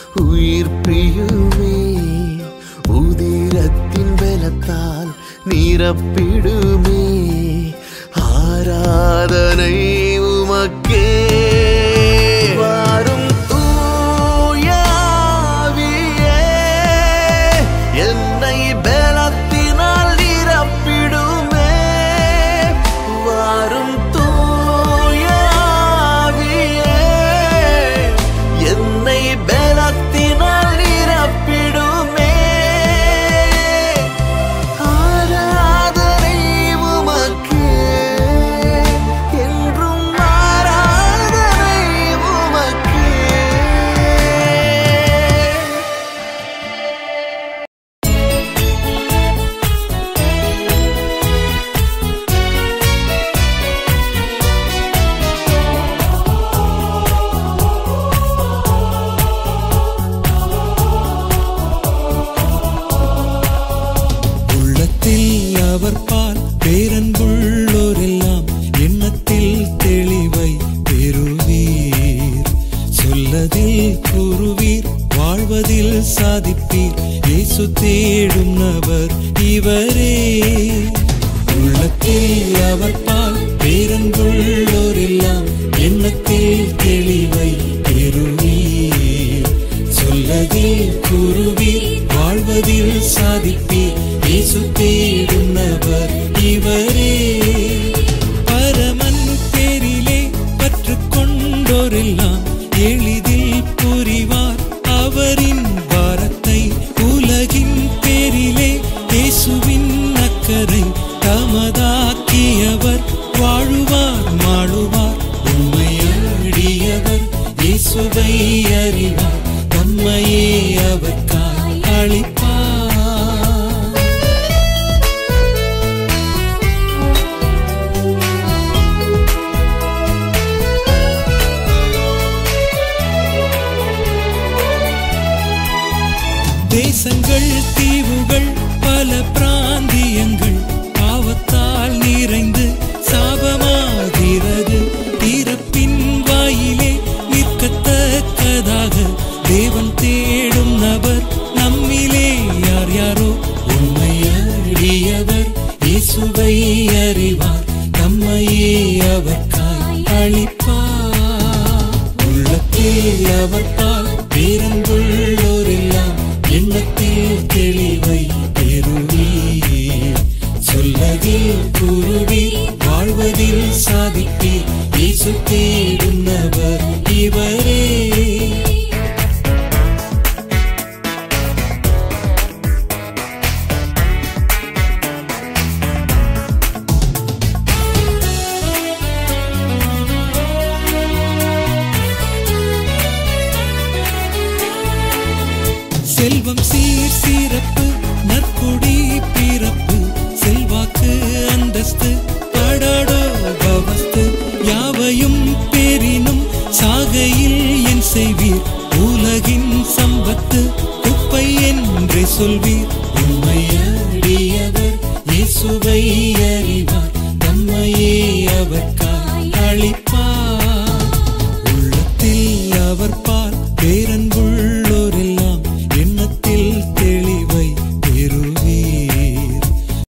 உயிர்ப்பியுமே உதிரத்தின் பலத்தால் நிரப்பிடுமே ஆராதனை உமக்கே வாரும் தூய ஆவியே, என்னை பலத்தினால் நிரப்பிடுமே வாரும் தூய ஆவியே, என்னை பலத்தினால் நிரப்பிடுமே ஆராதனை உமக்கே என்றும் ஆராதனை உமக்கே உள்ளத்தில் அவர் பால் பேரன்புள்ளோரெல்லாம் எண்ணத்தில் தெளிவை பெறுவீர் சொல்லதில் கூறுவீர் வாழ்வதில் சாதிப்பீர் இயேசு தேடும் நபர் இவரே உள்ளத்தில் அவர் பால் பேரன்புள்ளோரெல்லாம் எண்ணத்தில் தெளிவை பெறுவீர் சொல்லதில் கூறுவீர் வாழ்வதில் சாதிப்பீர் இயேசு தேடும் நபர் இவரே பரமன் பேரிலே பற்று கொண்டோரெல்லாம் எளிதில் புரிவார் அவரின் பாரத்தை உலகின் பேரிலே இயேசுவின் அக்கறை தமதாக்கியவர் வாழுவார் மாழுவார் உண்மையடியவர் இயேசுவை அறிவார் தம்மையே அவர்க்காய் அளிப்பார் தேசங்கள் தீவுகள் பல பிராந்தியங்கள் பாவத்தால் நிறைந்து சாபமாகிறது இறப்பின் வாயிலே நிற்கத்தக்கதாக தேவன் தேடும் நபர் நம்மிலே யார் யாரோ உண்மையறியவர் இயேசுவை அறிவார் தம்மையே அவர்க்காய் அளிப்பார் உள்ளத்தில் அவர் பால் பேரன்புள்ளோரெல்லாம் எண்ணத்தில் தெளிவை பெறுவீர் சொல்லதில் கூறுவீர் வாழ்வதில் சாதிப்பீர் இயேசு தேடும் நபர் இவரே செல்வம் சீர் சிறப்பு நற்குடி பிறப்பு செல்வாக்கு அந்தஸ்து படாடோ பவஸ்து யாவையும் பெரினும் சாகையில் என் செய்வீர் உலகின் சம்பத்து குப்பை என்றே சொல்வீர்